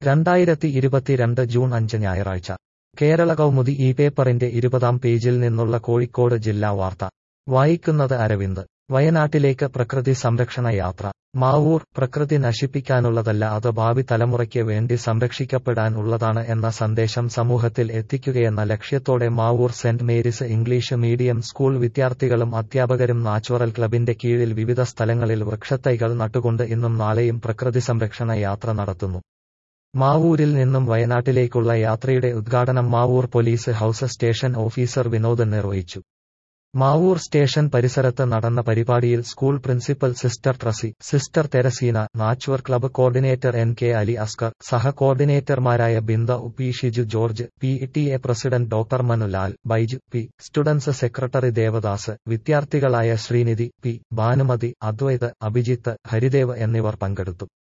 രണ്ടായിരത്തി ഇരുപത്തിരണ്ട് ജൂൺ അഞ്ച് ഞായറാഴ്ച കേരള കൗമുദി ഈ പേപ്പറിന്റെ ഇരുപതാം പേജിൽ നിന്നുള്ള കോഴിക്കോട് ജില്ലാ വാർത്ത വായിക്കുന്നത് അരവിന്ദ് വയനാട്ടിലേക്ക് പ്രകൃതി സംരക്ഷണ യാത്ര മാവൂർ പ്രകൃതി നശിപ്പിക്കാനുള്ളതല്ല അത് ഭാവി തലമുറയ്ക്ക് വേണ്ടി സംരക്ഷിക്കപ്പെടാൻ ഉള്ളതാണ് എന്ന സന്ദേശം സമൂഹത്തിൽ എത്തിക്കുകയെന്ന ലക്ഷ്യത്തോടെ Mavoor saint Mary's English medium school വിദ്യാർത്ഥികളും അധ്യാപകരും നാച്ചുറൽ ക്ലബിന്റെ കീഴിൽ വിവിധ സ്ഥലങ്ങളിൽ വൃക്ഷത്തൈകൾ നട്ടുകൊണ്ട് ഇന്നും നാളെയും പ്രകൃതി സംരക്ഷണ യാത്ര നടത്തുന്നു മാവൂരിൽ നിന്നും വയനാട്ടിലേക്കുള്ള യാത്രയുടെ ഉദ്ഘാടനം Mavoor police house station officer Vinod നിർവഹിച്ചു മാവൂർ സ്റ്റേഷൻ പരിസരത്ത് നടന്ന പരിപാടിയിൽ school principal sister Tracy sister Theresina nature club coordinator N K Ali Askar സഹ കോർഡിനേറ്റർമാരായ Binda P Shiju George P T A president doctor Manulal Baiju P students secretary Devadas വിദ്യാർത്ഥികളായ ശ്രീനിധി പി ഭാനുമതി അദ്വൈത് അഭിജിത്ത് ഹരിദേവ് എന്നിവർ പങ്കെടുത്തു